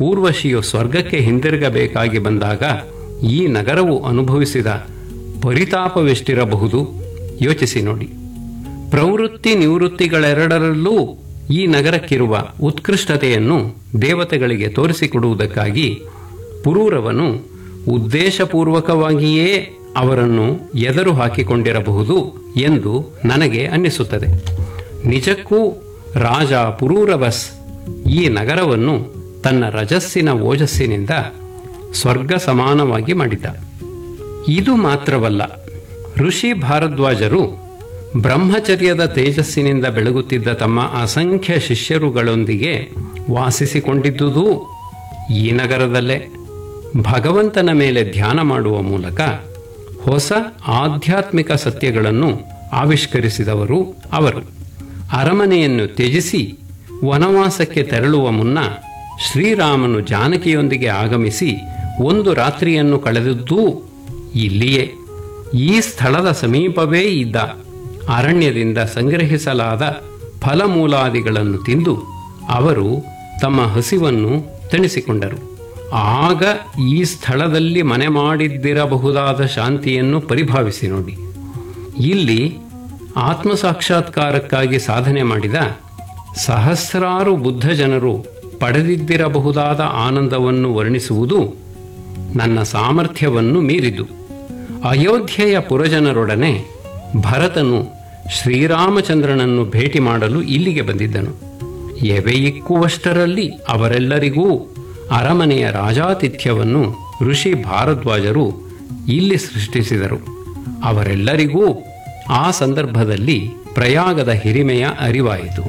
ಊರ್ವಶಿಯು ಸ್ವರ್ಗಕ್ಕೆ ಹಿಂದಿರುಗಬೇಕಾಗಿ ಬಂದಾಗ ಈ ನಗರವು ಅನುಭವಿಸಿದ ಪರಿತಾಪವೆಷ್ಟಿರಬಹುದು ಯೋಚಿಸಿ ನೋಡಿ ಪ್ರವೃತ್ತಿ ನಿವೃತ್ತಿಗಳೆರಡರಲ್ಲೂ ಈ ನಗರಕ್ಕಿರುವ ಉತ್ಕೃಷ್ಟತೆಯನ್ನು ದೇವತೆಗಳಿಗೆ ತೋರಿಸಿಕೊಡುವುದಕ್ಕಾಗಿ ಪುರೂರವನು ಉದ್ದೇಶಪೂರ್ವಕವಾಗಿಯೇ ಅವರನ್ನು ಎದರು ಹಾಕಿಕೊಂಡಿರಬಹುದು ಎಂದು ನನಗೆ ಅನ್ನಿಸುತ್ತದೆ ನಿಜಕ್ಕೂ ರಾಜ ಪುರೂರವಸ್ ಈ ನಗರವನ್ನು ತನ್ನ ರಜಸ್ಸಿನ ಓಜಸ್ಸಿನಿಂದ ಸ್ವರ್ಗ ಸಮಾನವಾಗಿ ಮಾಡಿದ್ದ ಇದು ಮಾತ್ರವಲ್ಲ ಋಷಿ ಭಾರದ್ವಾಜರು ಬ್ರಹ್ಮಚರ್ಯದ ತೇಜಸ್ಸಿನಿಂದ ಬೆಳಗುತ್ತಿದ್ದ ತಮ್ಮ ಅಸಂಖ್ಯ ಶಿಷ್ಯರುಗಳೊಂದಿಗೆ ವಾಸಿಸಿಕೊಂಡಿದ್ದುದೂ ಈ ನಗರದಲ್ಲೇ ಭಗವಂತನ ಮೇಲೆ ಧ್ಯಾನ ಮಾಡುವ ಮೂಲಕ ಹೊಸ ಆಧ್ಯಾತ್ಮಿಕ ಸತ್ಯಗಳನ್ನು ಆವಿಷ್ಕರಿಸಿದವರು ಅವರು ಅರಮನೆಯನ್ನು ತ್ಯಜಿಸಿ ವನವಾಸಕ್ಕೆ ತೆರಳುವ ಮುನ್ನ ಶ್ರೀರಾಮನು ಜಾನಕಿಯೊಂದಿಗೆ ಆಗಮಿಸಿ ಒಂದು ರಾತ್ರಿಯನ್ನು ಕಳೆದದ್ದೂ ಇಲ್ಲಿಯೇ ಈ ಸ್ಥಳದ ಸಮೀಪವೇ ಇದ್ದ ಅರಣ್ಯದಿಂದ ಸಂಗ್ರಹಿಸಲಾದ ಫಲಮೂಲಾದಿಗಳನ್ನು ತಿಂದು ಅವರು ತಮ್ಮ ಹಸಿವನ್ನು ತಣಿಸಿಕೊಂಡರು ಆಗ ಈ ಸ್ಥಳದಲ್ಲಿ ಮನೆ ಮಾಡಿದ್ದಿರಬಹುದಾದ ಶಾಂತಿಯನ್ನು ಪರಿಭಾವಿಸಿ ನೋಡಿ ಇಲ್ಲಿ ಆತ್ಮಸಾಕ್ಷಾತ್ಕಾರಕ್ಕಾಗಿ ಸಾಧನೆ ಮಾಡಿದ ಸಹಸ್ರಾರು ಬುದ್ಧ ಜನರು ಪಡೆದಿದ್ದಿರಬಹುದಾದ ಆನಂದವನ್ನು ವರ್ಣಿಸುವುದು ನನ್ನ ಸಾಮರ್ಥ್ಯವನ್ನು ಮೀರಿದು ಅಯೋಧ್ಯೆಯ ಪುರಜನರೊಡನೆ ಭರತನು ಶ್ರೀರಾಮಚಂದ್ರನನ್ನು ಭೇಟಿ ಮಾಡಲು ಇಲ್ಲಿಗೆ ಬಂದಿದ್ದನು ಎವೆಯಿಕ್ಕುವಷ್ಟರಲ್ಲಿ ಅವರೆಲ್ಲರಿಗೂ ಅರಮನೆಯ ರಾಜಾತಿಥ್ಯವನ್ನು ಋಷಿ ಭಾರದ್ವಾಜರು ಇಲ್ಲಿ ಸೃಷ್ಟಿಸಿದರು ಅವರೆಲ್ಲರಿಗೂ ಆ ಸಂದರ್ಭದಲ್ಲಿ ಪ್ರಯಾಗದ ಹಿರಿಮೆಯ ಅರಿವಾಯಿತು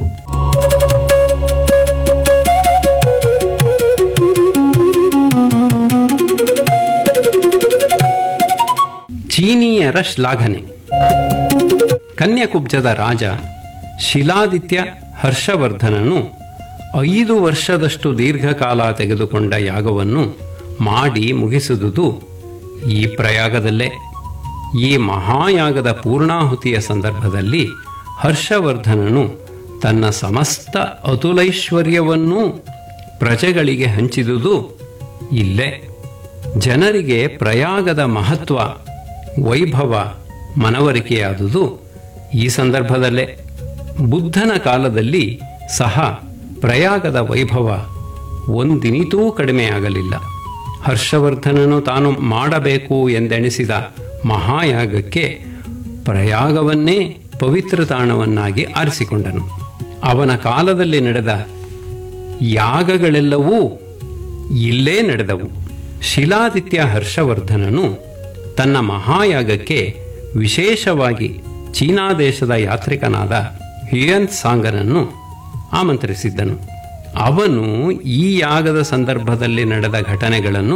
ಚೀನೀಯರ ಶ್ಲಾಘನೆ ಕನ್ಯಾಕುಬ್ಜದ ರಾಜ ಶಿಲಾದಿತ್ಯ ಹರ್ಷವರ್ಧನನು ಐದು ವರ್ಷದಷ್ಟು ದೀರ್ಘಕಾಲ ತೆಗೆದುಕೊಂಡ ಯಾಗವನ್ನು ಮಾಡಿ ಮುಗಿಸಿದುದು ಈ ಪ್ರಯಾಗದಲ್ಲೇ ಈ ಮಹಾಯಾಗದ ಪೂರ್ಣಾಹುತಿಯ ಸಂದರ್ಭದಲ್ಲಿ ಹರ್ಷವರ್ಧನನು ತನ್ನ ಸಮಸ್ತ ಅತುಲೈಶ್ವರ್ಯವನ್ನೂ ಪ್ರಜೆಗಳಿಗೆ ಹಂಚಿದುದು ಇಲ್ಲೇ ಜನರಿಗೆ ಪ್ರಯಾಗದ ಮಹತ್ವ ವೈಭವ ಮನವರಿಕೆಯಾದುದು ಈ ಸಂದರ್ಭದಲ್ಲೇ ಬುದ್ಧನ ಕಾಲದಲ್ಲಿ ಸಹ ಪ್ರಯಾಗದ ವೈಭವ ಒಂದಿನಿತೂ ಕಡಿಮೆಯಾಗಲಿಲ್ಲ ಹರ್ಷವರ್ಧನನು ತಾನು ಮಾಡಬೇಕು ಎಂದೆಣಿಸಿದ ಮಹಾಯಾಗಕ್ಕೆ ಪ್ರಯಾಗವನ್ನೇ ಪವಿತ್ರ ತಾಣವನ್ನಾಗಿ ಆರಿಸಿಕೊಂಡನು ಅವನ ಕಾಲದಲ್ಲಿ ನಡೆದ ಯಾಗಗಳೆಲ್ಲವೂ ಇಲ್ಲೇ ನಡೆದವು ಶಿಲಾದಿತ್ಯ ಹರ್ಷವರ್ಧನನು ತನ್ನ ಮಹಾಯಾಗಕ್ಕೆ ವಿಶೇಷವಾಗಿ ಚೀನಾ ದೇಶದ ಯಾತ್ರಿಕನಾದ ಹ್ಯುಯನ್ ಸಾಂಗನನ್ನು ಆಮಂತ್ರಿಸಿದ್ದನು ಅವನು ಈ ಯಾಗದ ಸಂದರ್ಭದಲ್ಲಿ ನಡೆದ ಘಟನೆಗಳನ್ನು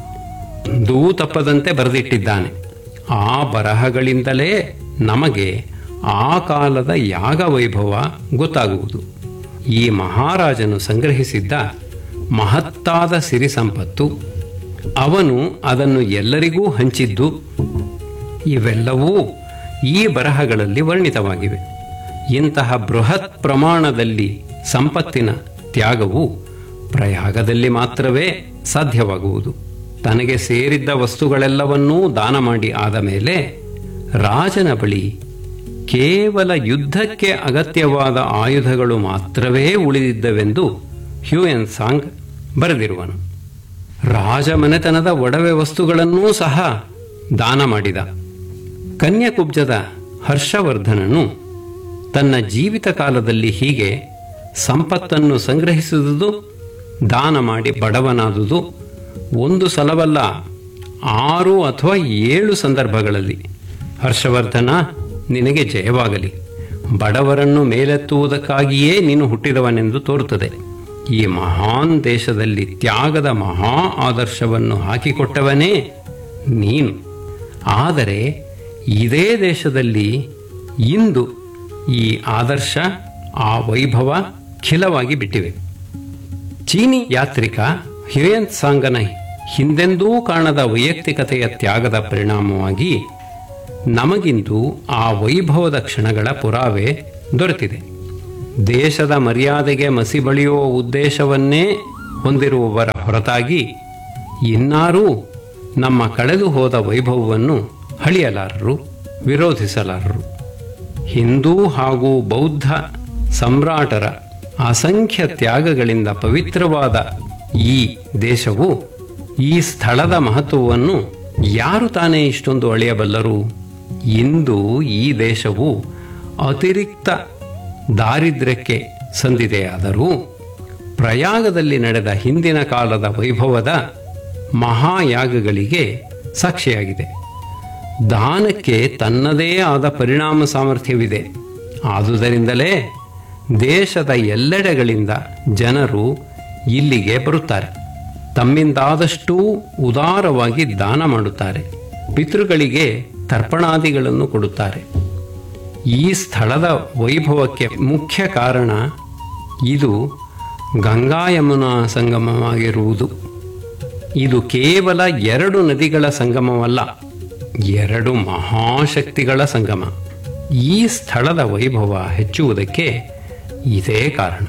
ದೂ ತಪ್ಪದಂತೆ ಬರೆದಿಟ್ಟಿದ್ದಾನೆ ಆ ಬರಹಗಳಿಂದಲೇ ನಮಗೆ ಆ ಕಾಲದ ಯಾಗ ವೈಭವ ಗೊತ್ತಾಗುವುದು ಈ ಮಹಾರಾಜನು ಸಂಗ್ರಹಿಸಿದ್ದ ಮಹತ್ತಾದ ಸಿರಿ ಸಂಪತ್ತು ಅವನು ಅದನ್ನು ಎಲ್ಲರಿಗೂ ಹಂಚಿದ್ದು ಇವೆಲ್ಲವೂ ಈ ಬರಹಗಳಲ್ಲಿ ವರ್ಣಿತವಾಗಿವೆ ಇಂತಹ ಬೃಹತ್ ಪ್ರಮಾಣದಲ್ಲಿ ಸಂಪತ್ತಿನ ತ್ಯಾಗವು ಪ್ರಯಾಗದಲ್ಲಿ ಮಾತ್ರವೇ ಸಾಧ್ಯವಾಗುವುದು ತನಗೆ ಸೇರಿದ್ದ ವಸ್ತುಗಳೆಲ್ಲವನ್ನೂ ದಾನ ಮಾಡಿ ಆದ ಮೇಲೆ ರಾಜನ ಬಳಿ ಕೇವಲ ಯುದ್ಧಕ್ಕೆ ಅಗತ್ಯವಾದ ಆಯುಧಗಳು ಮಾತ್ರವೇ ಉಳಿದಿದ್ದವೆಂದು ಹ್ಯೂಯನ್ ಸಾಂಗ್ ಬರೆದಿರುವನು ರಾಜಮನೆತನದ ಒಡವೆ ವಸ್ತುಗಳನ್ನೂ ಸಹ ದಾನ ಮಾಡಿದ ಕನ್ಯಾಕುಬ್ಜದ ಹರ್ಷವರ್ಧನನು ತನ್ನ ಜೀವಿತ ಕಾಲದಲ್ಲಿ ಹೀಗೆ ಸಂಪತ್ತನ್ನು ಸಂಗ್ರಹಿಸಿದುದು ದಾನ ಮಾಡಿ ಬಡವನಾದುದು ಒಂದು ಸಲವಲ್ಲ ಆರು ಅಥವಾ ಏಳು ಸಂದರ್ಭಗಳಲ್ಲಿ ಹರ್ಷವರ್ಧನ ನಿನಗೆ ಜಯವಾಗಲಿ ಬಡವರನ್ನು ಮೇಲೆತ್ತುವುದಕ್ಕಾಗಿಯೇ ನೀನು ಹುಟ್ಟಿದವನೆಂದು ತೋರುತ್ತದೆ ಈ ಮಹಾನ್ ದೇಶದಲ್ಲಿ ತ್ಯಾಗದ ಮಹಾ ಆದರ್ಶವನ್ನು ಹಾಕಿಕೊಟ್ಟವನೇ ನೀನು ಆದರೆ ಇದೇ ದೇಶದಲ್ಲಿ ಇಂದು ಈ ಆದರ್ಶ ಆ ವೈಭವ ಖಿಲವಾಗಿ ಬಿಟ್ಟಿವೆ ಚೀನಿ ಯಾತ್ರಿಕ ಹ್ಯುಯನ್ ಸಾಂಗನ ಹಿಂದೆಂದೂ ಕಾಣದ ವೈಯಕ್ತಿಕತೆಯ ತ್ಯಾಗದ ಪರಿಣಾಮವಾಗಿ ನಮಗಿಂದು ಆ ವೈಭವದ ಕ್ಷಣಗಳ ಪುರಾವೆ ದೊರೆತಿದೆ ದೇಶದ ಮರ್ಯಾದೆಗೆ ಮಸಿ ಬಳಿಯುವ ಉದ್ದೇಶವನ್ನೇ ಹೊಂದಿರುವವರ ಹೊರತಾಗಿ ಇನ್ನಾರೂ ನಮ್ಮ ಕಳೆದು ಹೋದ ವೈಭವವನ್ನು ಹಳಿಯಲಾರರು ವಿರೋಧಿಸಲಾರರು ಹಿಂದೂ ಹಾಗೂ ಬೌದ್ಧ ಸಮ್ರಾಟರ ಅಸಂಖ್ಯ ತ್ಯಾಗಗಳಿಂದ ಪವಿತ್ರವಾದ ಈ ದೇಶವು ಈ ಸ್ಥಳದ ಮಹತ್ವವನ್ನು ಯಾರು ತಾನೇ ಇಷ್ಟೊಂದು ಅಳೆಯಬಲ್ಲರು ಇಂದು ಈ ದೇಶವು ಅತಿರಿಕ್ತ ದಾರಿದ್ರ್ಯಕ್ಕೆ ಸಂದಿದೆಯಾದರೂ ಪ್ರಯಾಗದಲ್ಲಿ ನಡೆದ ಹಿಂದಿನ ಕಾಲದ ವೈಭವದ ಮಹಾಯಾಗಗಳಿಗೆ ಸಾಕ್ಷಿಯಾಗಿದೆ ದಾನಕ್ಕೆ ತನ್ನದೇ ಆದ ಪರಿಣಾಮ ಸಾಮರ್ಥ್ಯವಿದೆ ಆದುದರಿಂದಲೇ ದೇಶದ ಎಲ್ಲೆಡೆಗಳಿಂದ ಜನರು ಇಲ್ಲಿಗೆ ಬರುತ್ತಾರೆ ತಮ್ಮಿಂದಾದಷ್ಟೂ ಉದಾರವಾಗಿ ದಾನ ಮಾಡುತ್ತಾರೆ ಪಿತೃಗಳಿಗೆ ತರ್ಪಣಾದಿಗಳನ್ನು ಕೊಡುತ್ತಾರೆ ಈ ಸ್ಥಳದ ವೈಭವಕ್ಕೆ ಮುಖ್ಯ ಕಾರಣ ಇದು ಗಂಗಾ ಯಮುನಾ ಸಂಗಮವಾಗಿರುವುದು ಇದು ಕೇವಲ ಎರಡು ನದಿಗಳ ಸಂಗಮವಲ್ಲ ಎರಡು ಮಹಾಶಕ್ತಿಗಳ ಸಂಗಮ ಈ ಸ್ಥಳದ ವೈಭವ ಹೆಚ್ಚುವುದಕ್ಕೆ ಇದೇ ಕಾರಣ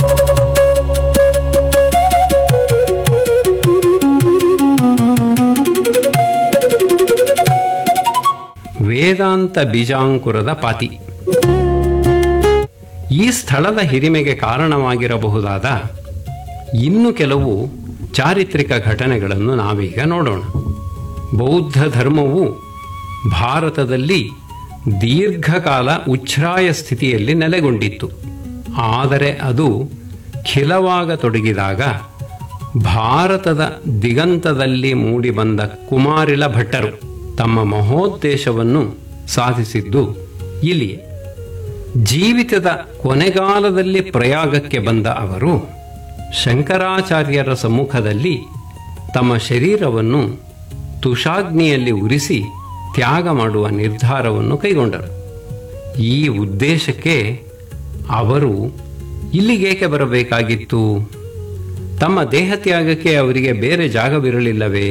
ವೇದಾಂತ ಬೀಜಾಂಕುರದ ಪಾತಿ ಈ ಸ್ಥಳದ ಹಿರಿಮೆಗೆ ಕಾರಣವಾಗಿರಬಹುದಾದ ಇನ್ನು ಕೆಲವು ಚಾರಿತ್ರಿಕ ಘಟನೆಗಳನ್ನು ನಾವೀಗ ನೋಡೋಣ ಬೌದ್ಧ ಧರ್ಮವು ಭಾರತದಲ್ಲಿ ದೀರ್ಘಕಾಲ ಉಚ್ಛ್ರಾಯ ಸ್ಥಿತಿಯಲ್ಲಿ ನೆಲೆಗೊಂಡಿತ್ತು ಆದರೆ ಅದು ಖಿಲವಾಗತೊಡಗಿದಾಗ ಭಾರತದ ದಿಗಂತದಲ್ಲಿ ಮೂಡಿಬಂದ ಕುಮಾರಿಲ ಭಟ್ಟರು ತಮ್ಮ ಮಹೋದ್ದೇಶವನ್ನು ಸಾಧಿಸಿದ್ದು ಇಲ್ಲಿಯೇ ಜೀವಿತದ ಕೊನೆಗಾಲದಲ್ಲಿ ಪ್ರಯಾಗಕ್ಕೆ ಬಂದ ಅವರು ಶಂಕರಾಚಾರ್ಯರ ಸಮ್ಮುಖದಲ್ಲಿ ತಮ್ಮ ಶರೀರವನ್ನು ತುಷಾಗ್ನಿಯಲ್ಲಿ ಉರಿಸಿ ತ್ಯಾಗ ಮಾಡುವ ನಿರ್ಧಾರವನ್ನು ಕೈಗೊಂಡರು ಈ ಉದ್ದೇಶಕ್ಕೆ ಅವರು ಇಲ್ಲಿಗೇಕೆ ಬರಬೇಕಾಗಿತ್ತು ತಮ್ಮ ದೇಹ ತ್ಯಾಗಕ್ಕೆ ಅವರಿಗೆ ಬೇರೆ ಜಾಗವಿರಲಿಲ್ಲವೇ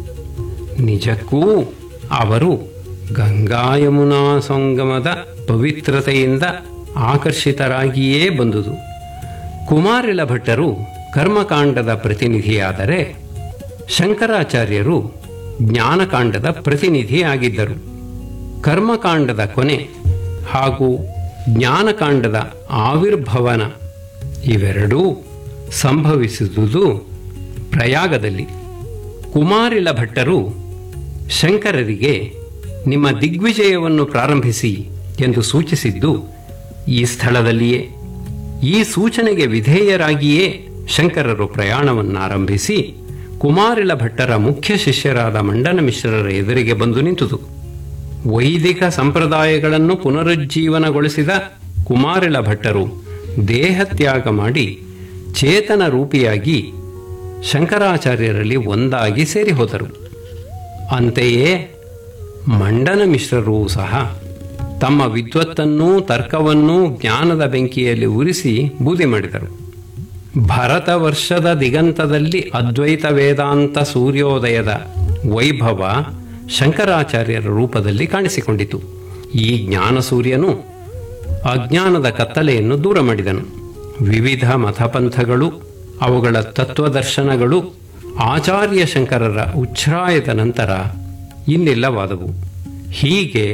ನಿಜಕ್ಕೂ ಅವರು ಗಂಗಾ ಯಮುನಾ ಸಂಗಮದ ಪವಿತ್ರತೆಯಿಂದ ಆಕರ್ಷಿತರಾಗಿಯೇ ಬಂದುದು ಕುಮಾರಿಲ ಭಟ್ಟರು ಕರ್ಮಕಾಂಡದ ಪ್ರತಿನಿಧಿಯಾದರೆ ಶಂಕರಾಚಾರ್ಯರು ಜ್ಞಾನಕಾಂಡದ ಪ್ರತಿನಿಧಿಯಾಗಿದ್ದರು ಕರ್ಮಕಾಂಡದ ಕೊನೆ ಹಾಗೂ ಜ್ಞಾನಕಾಂಡದ ಆವಿರ್ಭವನ ಇವೆರಡೂ ಸಂಭವಿಸಿದುದು ಪ್ರಯಾಗದಲ್ಲಿ ಕುಮಾರಿಲ ಭಟ್ಟರು ಶಂಕರರಿಗೆ ನಿಮ್ಮ ದಿಗ್ವಿಜಯವನ್ನು ಪ್ರಾರಂಭಿಸಿ ಎಂದು ಸೂಚಿಸಿದ್ದು ಈ ಸ್ಥಳದಲ್ಲಿಯೇ ಈ ಸೂಚನೆಗೆ ವಿಧೇಯರಾಗಿಯೇ ಶಂಕರರು ಪ್ರಯಾಣವನ್ನಾರಂಭಿಸಿ ಕುಮಾರಿಲ ಭಟ್ಟರ ಮುಖ್ಯ ಶಿಷ್ಯರಾದ ಮಂಡನ ಮಿಶ್ರರ ಎದುರಿಗೆ ಬಂದು ನಿಂತುದು ವೈದಿಕ ಸಂಪ್ರದಾಯಗಳನ್ನು ಪುನರುಜ್ಜೀವನಗೊಳಿಸಿದ ಕುಮಾರಿಲ ಭಟ್ಟರು ದೇಹತ್ಯಾಗ ಮಾಡಿ ಚೇತನ ರೂಪಿಯಾಗಿ ಶಂಕರಾಚಾರ್ಯರಲ್ಲಿ ಒಂದಾಗಿ ಸೇರಿ ಹೋದರು ಅಂತೆಯೇ ಮಂಡನ ಮಿಶ್ರರೂ ಸಹ ತಮ್ಮ ವಿದ್ವತ್ತನ್ನೂ ತರ್ಕವನ್ನೂ ಜ್ಞಾನದ ಬೆಂಕಿಯಲ್ಲಿ ಉರಿಸಿ ಬೂದಿ ಮಾಡಿದರು ಭರತ ವರ್ಷದ ದಿಗಂತದಲ್ಲಿ ಅದ್ವೈತ ವೇದಾಂತ ಸೂರ್ಯೋದಯದ ವೈಭವ ಶಂಕರಾಚಾರ್ಯರ ರೂಪದಲ್ಲಿ ಕಾಣಿಸಿಕೊಂಡಿತು ಈ ಜ್ಞಾನ ಸೂರ್ಯನು ಅಜ್ಞಾನದ ಕತ್ತಲೆಯನ್ನು ದೂರ ಮಾಡಿದನು ವಿವಿಧ ಮತಪಂಥಗಳು ಅವುಗಳ ತತ್ವದರ್ಶನಗಳು ಆಚಾರ್ಯ ಶಂಕರರ ಉಚ್ಛ್ರಾಯದ ನಂತರ ಇನ್ನಿಲ್ಲವಾದವು ಹೀಗೆ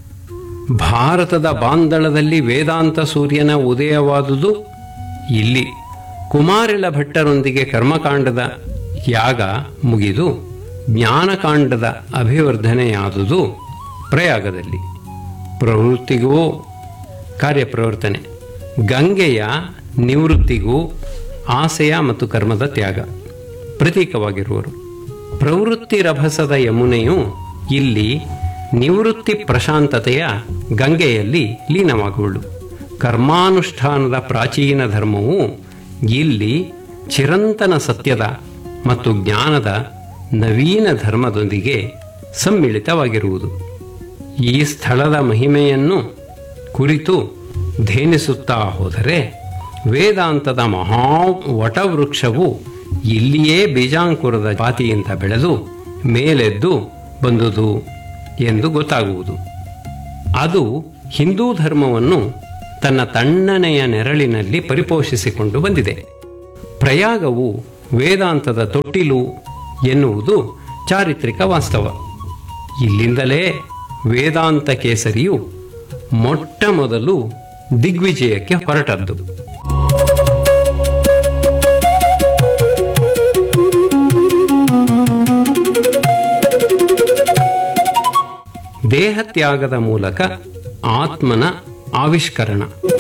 ಭಾರತದ ಬಾಂದಳದಲ್ಲಿ ವೇದಾಂತ ಸೂರ್ಯನ ಉದಯವಾದುದು ಇಲ್ಲಿ ಕುಮಾರಿಲ ಭಟ್ಟರೊಂದಿಗೆ ಕರ್ಮಕಾಂಡದ ಯಾಗ ಮುಗಿದು ಜ್ಞಾನಕಾಂಡದ ಅಭಿವರ್ಧನೆಯಾದುದು ಪ್ರಯಾಗದಲ್ಲಿ ಪ್ರವೃತ್ತಿಗೂ ಕಾರ್ಯಪ್ರವರ್ತನೆ ಗಂಗೆಯ ನಿವೃತ್ತಿಗೂ ಆಸೆಯ ಮತ್ತು ಕರ್ಮದ ತ್ಯಾಗ ಪ್ರತೀಕವಾಗಿರುವರು ಪ್ರವೃತ್ತಿ ರಭಸದ ಯಮುನೆಯು ಇಲ್ಲಿ ನಿವೃತ್ತಿ ಪ್ರಶಾಂತತೆಯ ಗಂಗೆಯಲ್ಲಿ ಲೀನವಾಗುವಳು ಕರ್ಮಾನುಷ್ಠಾನದ ಪ್ರಾಚೀನ ಧರ್ಮವು ಇಲ್ಲಿ ಚಿರಂತನ ಸತ್ಯದ ಮತ್ತು ಜ್ಞಾನದ ನವೀನ ಧರ್ಮದೊಂದಿಗೆ ಸಮ್ಮಿಳಿತವಾಗಿರುವುದು ಈ ಸ್ಥಳದ ಮಹಿಮೆಯನ್ನು ಕುರಿತು ಧೇನಿಸುತ್ತಾ ಹೋದರೆ ವೇದಾಂತದ ಮಹಾ ವಟವೃಕ್ಷವು ಇಲ್ಲಿಯೇ ಬೀಜಾಂಕುರದ ಪಾತಿಯಿಂದ ಬೆಳೆದು ಮೇಲೆದ್ದು ಬಂದುದು ಎಂದು ಗೊತ್ತಾಗುವುದು ಅದು ಹಿಂದೂ ಧರ್ಮವನ್ನು ತನ್ನ ತಣ್ಣನೆಯ ನೆರಳಿನಲ್ಲಿ ಪರಿಪೋಷಿಸಿಕೊಂಡು ಬಂದಿದೆ ಪ್ರಯಾಗವು ವೇದಾಂತದ ತೊಟ್ಟಿಲು ಎನ್ನುವುದು ಚಾರಿತ್ರಿಕ ವಾಸ್ತವ ಇಲ್ಲಿಂದಲೇ ವೇದಾಂತ ಕೇಸರಿಯು ಮೊಟ್ಟ ಮೊದಲು ದಿಗ್ವಿಜಯಕ್ಕೆ ಹೊರಟದ್ದು ದೇಹತ್ಯಾಗದ ಮೂಲಕ ಆತ್ಮನ ಆವಿಷ್ಕರಣ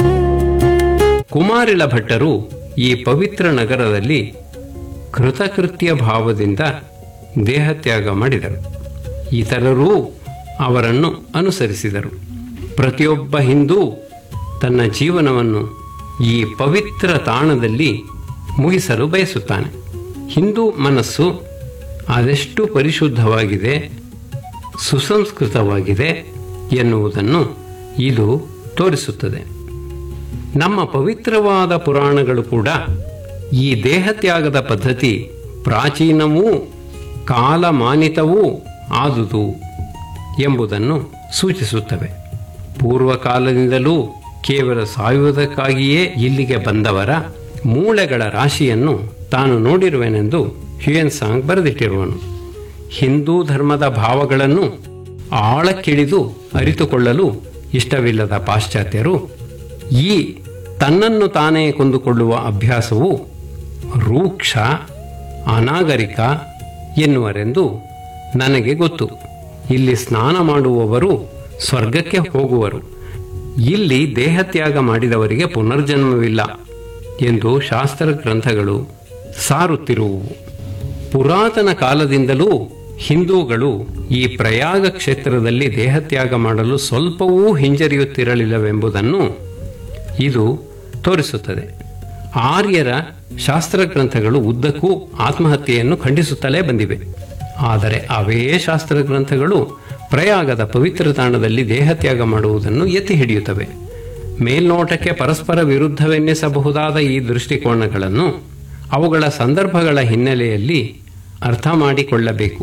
ಕುಮಾರಿಲ ಭಟ್ಟರು ಈ ಪವಿತ್ರ ನಗರದಲ್ಲಿ ಕೃತಕೃತ್ಯ ಭಾವದಿಂದ ದೇಹತ್ಯಾಗ ಮಾಡಿದರು ಇತರರೂ ಅವರನ್ನು ಅನುಸರಿಸಿದರು ಪ್ರತಿಯೊಬ್ಬ ಹಿಂದೂ ತನ್ನ ಜೀವನವನ್ನು ಈ ಪವಿತ್ರ ತಾಣದಲ್ಲಿ ಮುಗಿಸಲು ಬಯಸುತ್ತಾನೆ ಹಿಂದೂ ಮನಸ್ಸು ಅದೆಷ್ಟು ಪರಿಶುದ್ಧವಾಗಿದೆ ಸುಸಂಸ್ಕೃತವಾಗಿದೆ ಎನ್ನುವುದನ್ನು ಇದು ತೋರಿಸುತ್ತದೆ ನಮ್ಮ ಪವಿತ್ರವಾದ ಪುರಾಣಗಳು ಕೂಡ ಈ ದೇಹತ್ಯಾಗದ ಪದ್ಧತಿ ಪ್ರಾಚೀನವೂ ಕಾಲಮಾನಿತವೂ ಆದುದು ಎಂಬುದನ್ನು ಸೂಚಿಸುತ್ತವೆ ಪೂರ್ವಕಾಲದಿಂದಲೂ ಕೇವಲ ಸಾಯುವುದಕ್ಕಾಗಿಯೇ ಇಲ್ಲಿಗೆ ಬಂದವರ ಮೂಳೆಗಳ ರಾಶಿಯನ್ನು ತಾನು ನೋಡಿರುವೆನೆಂದು ಹ್ಯುಯನ್ ಸಾಂಗ್ ಬರೆದಿಟ್ಟಿರುವನು ಹಿಂದೂ ಧರ್ಮದ ಭಾವಗಳನ್ನು ಆಳಕ್ಕಿಳಿದು ಅರಿತುಕೊಳ್ಳಲು ಇಷ್ಟವಿಲ್ಲದ ಪಾಶ್ಚಾತ್ಯರು ಈ ತನ್ನನ್ನು ತಾನೇ ಕೊಂದುಕೊಳ್ಳುವ ಅಭ್ಯಾಸವು ರೂಕ್ಷ ಅನಾಗರಿಕ ಎನ್ನುವರೆಂದು ನನಗೆ ಗೊತ್ತು ಇಲ್ಲಿ ಸ್ನಾನ ಮಾಡುವವರು ಸ್ವರ್ಗಕ್ಕೆ ಹೋಗುವರು ಇಲ್ಲಿ ದೇಹತ್ಯಾಗ ಮಾಡಿದವರಿಗೆ ಪುನರ್ಜನ್ಮವಿಲ್ಲ ಎಂದು ಶಾಸ್ತ್ರ ಗ್ರಂಥಗಳು ಸಾರುತ್ತಿರುವುವು ಪುರಾತನ ಕಾಲದಿಂದಲೂ ಹಿಂದೂಗಳು ಈ ಪ್ರಯಾಗ ಕ್ಷೇತ್ರದಲ್ಲಿ ದೇಹತ್ಯಾಗ ಮಾಡಲು ಸ್ವಲ್ಪವೂ ಹಿಂಜರಿಯುತ್ತಿರಲಿಲ್ಲವೆಂಬುದನ್ನು ಇದು ತೋರಿಸುತ್ತದೆ ಆರ್ಯರ ಶಾಸ್ತ್ರ ಗ್ರಂಥಗಳು ಉದ್ದಕ್ಕೂ ಆತ್ಮಹತ್ಯೆಯನ್ನು ಖಂಡಿಸುತ್ತಲೇ ಬಂದಿವೆ ಆದರೆ ಅವೇ ಶಾಸ್ತ್ರ ಗ್ರಂಥಗಳು ಪ್ರಯಾಗದ ಪವಿತ್ರ ತಾಣದಲ್ಲಿ ದೇಹತ್ಯಾಗ ಮಾಡುವುದನ್ನು ಎತ್ತಿ ಹಿಡಿಯುತ್ತವೆ ಮೇಲ್ನೋಟಕ್ಕೆ ಪರಸ್ಪರ ವಿರುದ್ಧವೆನ್ನಿಸಬಹುದಾದ ಈ ದೃಷ್ಟಿಕೋನಗಳನ್ನು ಅವುಗಳ ಸಂದರ್ಭಗಳ ಹಿನ್ನೆಲೆಯಲ್ಲಿ ಅರ್ಥ ಮಾಡಿಕೊಳ್ಳಬೇಕು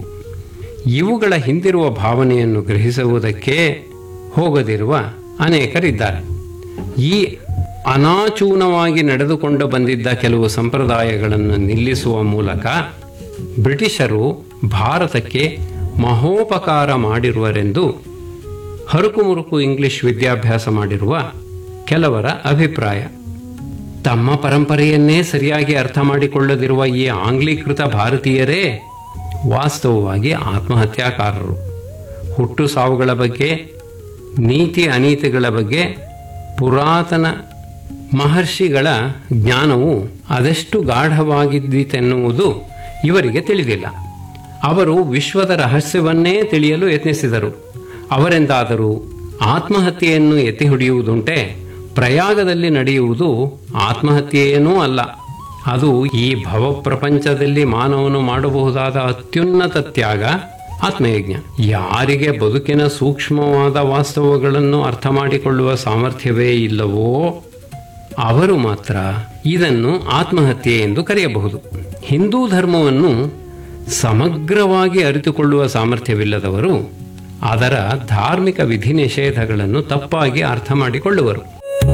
ಇವುಗಳ ಹಿಂದಿರುವ ಭಾವನೆಯನ್ನು ಗ್ರಹಿಸುವುದಕ್ಕೆ ಹೋಗದಿರುವ ಅನೇಕರಿದ್ದಾರೆ ಈ ಅನಾಚೂನವಾಗಿ ನಡೆದುಕೊಂಡು ಬಂದಿದ್ದ ಕೆಲವು ಸಂಪ್ರದಾಯಗಳನ್ನು ನಿಲ್ಲಿಸುವ ಮೂಲಕ ಬ್ರಿಟಿಷರು ಭಾರತಕ್ಕೆ ಮಹೋಪಕಾರ ಮಾಡಿರುವರೆಂದು ಹರುಕುಮುರುಕು ಇಂಗ್ಲಿಷ್ ವಿದ್ಯಾಭ್ಯಾಸ ಮಾಡಿರುವ ಕೆಲವರ ಅಭಿಪ್ರಾಯ ತಮ್ಮ ಪರಂಪರೆಯನ್ನೇ ಸರಿಯಾಗಿ ಅರ್ಥ ಮಾಡಿಕೊಳ್ಳದಿರುವ ಈ ಆಂಗ್ಲೀಕೃತ ಭಾರತೀಯರೇ ವಾಸ್ತವವಾಗಿ ಆತ್ಮಹತ್ಯಾಕಾರರು ಹುಟ್ಟು ಸಾವುಗಳ ಬಗ್ಗೆ ನೀತಿ ಅನೀತಿಗಳ ಬಗ್ಗೆ ಪುರಾತನ ಮಹರ್ಷಿಗಳ ಜ್ಞಾನವು ಅದೆಷ್ಟು ಗಾಢವಾಗಿದ್ದಿತೆನ್ನುವುದು ಇವರಿಗೆ ತಿಳಿದಿಲ್ಲ ಅವರು ವಿಶ್ವದ ರಹಸ್ಯವನ್ನೇ ತಿಳಿಯಲು ಯತ್ನಿಸಿದರು ಅವರೆಂದಾದರೂ ಆತ್ಮಹತ್ಯೆಯನ್ನು ಎತ್ತಿ ಹಿಡಿಯುವುದುಂಟೆ ಪ್ರಯಾಗದಲ್ಲಿ ನಡೆಯುವುದು ಆತ್ಮಹತ್ಯೆಯೇನೂ ಅಲ್ಲ ಅದು ಈ ಭವಪ್ರಪಂಚದಲ್ಲಿ ಮಾನವನು ಮಾಡಬಹುದಾದ ಅತ್ಯುನ್ನತ ತ್ಯಾಗ ಆತ್ಮಯಜ್ಞ ಯಾರಿಗೆ ಬದುಕಿನ ಸೂಕ್ಷ್ಮವಾದ ವಾಸ್ತವಗಳನ್ನು ಅರ್ಥ ಮಾಡಿಕೊಳ್ಳುವ ಸಾಮರ್ಥ್ಯವೇ ಇಲ್ಲವೋ ಅವರು ಮಾತ್ರ ಇದನ್ನು ಆತ್ಮಹತ್ಯೆ ಎಂದು ಕರೆಯಬಹುದು ಹಿಂದೂ ಧರ್ಮವನ್ನು ಸಮಗ್ರವಾಗಿ ಅರಿತುಕೊಳ್ಳುವ ಸಾಮರ್ಥ್ಯವಿಲ್ಲದವರು ಅದರ ಧಾರ್ಮಿಕ ವಿಧಿ ನಿಷೇಧಗಳನ್ನು ತಪ್ಪಾಗಿ ಅರ್ಥ ಮಾಡಿಕೊಳ್ಳುವರು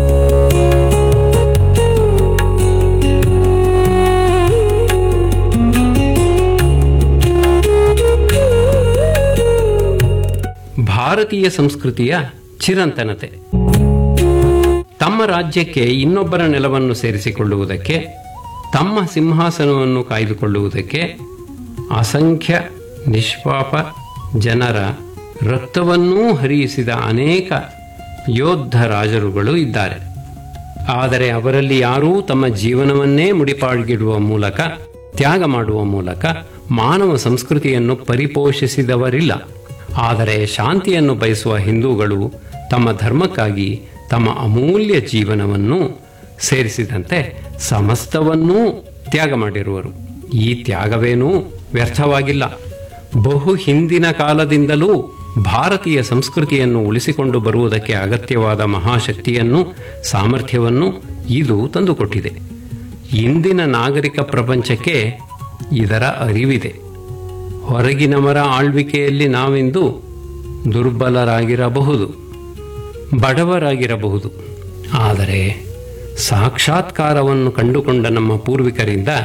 ಭಾರತೀಯ ಸಂಸ್ಕೃತಿಯ ಚಿರಂತನತೆ ತಮ್ಮ ರಾಜ್ಯಕ್ಕೆ ಇನ್ನೊಬ್ಬರ ನೆಲವನ್ನು ಸೇರಿಸಿಕೊಳ್ಳುವುದಕ್ಕೆ ತಮ್ಮ ಸಿಂಹಾಸನವನ್ನು ಕಾಯ್ದುಕೊಳ್ಳುವುದಕ್ಕೆ ಅಸಂಖ್ಯ ನಿಷ್ಪಾಪ ಜನರ ರಕ್ತವನ್ನೂ ಹರಿಯಿಸಿದ ಅನೇಕ ಯೋಧ ರಾಜರುಗಳು ಇದ್ದಾರೆ ಆದರೆ ಅವರಲ್ಲಿ ಯಾರೂ ತಮ್ಮ ಜೀವನವನ್ನೇ ಮುಡಿಪಾಗಿಡುವ ಮೂಲಕ ತ್ಯಾಗ ಮಾಡುವ ಮೂಲಕ ಮಾನವ ಸಂಸ್ಕೃತಿಯನ್ನು ಪರಿಪೋಷಿಸಿದವರಿಲ್ಲ ಆದರೆ ಶಾಂತಿಯನ್ನು ಬಯಸುವ ಹಿಂದೂಗಳು ತಮ್ಮ ಧರ್ಮಕ್ಕಾಗಿ ತಮ್ಮ ಅಮೂಲ್ಯ ಜೀವನವನ್ನು ಸೇರಿಸಿದಂತೆ ಸಮಸ್ತವನ್ನೂ ತ್ಯಾಗ ಮಾಡಿರುವರು ಈ ತ್ಯಾಗವೇನೂ ವ್ಯರ್ಥವಾಗಿಲ್ಲ ಬಹು ಹಿಂದಿನ ಕಾಲದಿಂದಲೂ ಭಾರತೀಯ ಸಂಸ್ಕೃತಿಯನ್ನು ಉಳಿಸಿಕೊಂಡು ಬರುವುದಕ್ಕೆ ಅಗತ್ಯವಾದ ಮಹಾಶಕ್ತಿಯನ್ನು ಸಾಮರ್ಥ್ಯವನ್ನು ಇದು ತಂದುಕೊಟ್ಟಿದೆ ಇಂದಿನ ನಾಗರಿಕ ಪ್ರಪಂಚಕ್ಕೆ ಇದರ ಅರಿವಿದೆ ಹೊರಗಿನವರ ಆಳ್ವಿಕೆಯಲ್ಲಿ ನಾವಿಂದು ದುರ್ಬಲರಾಗಿರಬಹುದು ಬಡವರಾಗಿರಬಹುದು ಆದರೆ ಸಾಕ್ಷಾತ್ಕಾರವನ್ನು ಕಂಡುಕೊಂಡ ನಮ್ಮ ಪೂರ್ವಿಕರಿಂದ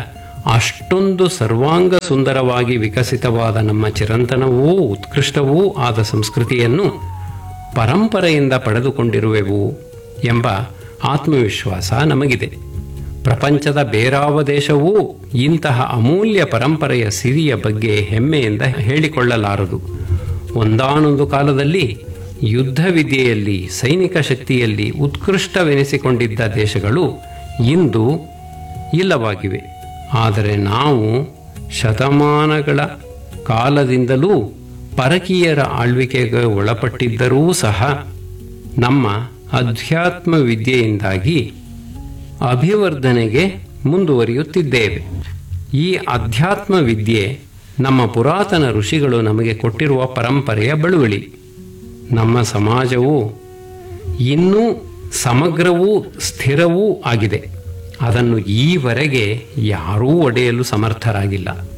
ಅಷ್ಟೊಂದು ಸರ್ವಾಂಗ ಸುಂದರವಾಗಿ ವಿಕಸಿತವಾದ ನಮ್ಮ ಚಿರಂತನವೂ ಉತ್ಕೃಷ್ಟವೂ ಆದ ಸಂಸ್ಕೃತಿಯನ್ನು ಪರಂಪರೆಯಿಂದ ಪಡೆದುಕೊಂಡಿರುವೆವು ಎಂಬ ಆತ್ಮವಿಶ್ವಾಸ ನಮಗಿದೆ ಪ್ರಪಂಚದ ಬೇರಾವ ದೇಶವೂ ಇಂತಹ ಅಮೂಲ್ಯ ಪರಂಪರೆಯ ಸಿರಿಯ ಬಗ್ಗೆ ಹೆಮ್ಮೆಯಿಂದ ಹೇಳಿಕೊಳ್ಳಲಾರದು ಒಂದಾನೊಂದು ಕಾಲದಲ್ಲಿ ಯುದ್ಧ ವಿದ್ಯೆಯಲ್ಲಿ ಸೈನಿಕ ಶಕ್ತಿಯಲ್ಲಿ ಉತ್ಕೃಷ್ಟವೆನಿಸಿಕೊಂಡಿದ್ದ ದೇಶಗಳು ಇಂದು ಇಲ್ಲವಾಗಿವೆ ಆದರೆ ನಾವು ಶತಮಾನಗಳ ಕಾಲದಿಂದಲೂ ಪರಕೀಯರ ಆಳ್ವಿಕೆಗೆ ಒಳಪಟ್ಟಿದ್ದರೂ ಸಹ ನಮ್ಮ ಅಧ್ಯಾತ್ಮ ವಿದ್ಯೆಯಿಂದಾಗಿ ಅಭಿವರ್ಧನೆಗೆ ಮುಂದುವರಿಯುತ್ತಿದ್ದೇವೆ ಈ ಅಧ್ಯಾತ್ಮ ವಿದ್ಯೆ ನಮ್ಮ ಪುರಾತನ ಋಷಿಗಳು ನಮಗೆ ಕೊಟ್ಟಿರುವ ಪರಂಪರೆಯ ಬಳುವಳಿ ನಮ್ಮ ಸಮಾಜವು ಇನ್ನೂ ಸಮಗ್ರವೂ ಸ್ಥಿರವೂ ಆಗಿದೆ ಅದನ್ನು ಈವರೆಗೆ ಯಾರೂ ಒಡೆಯಲು ಸಮರ್ಥರಾಗಿಲ್ಲ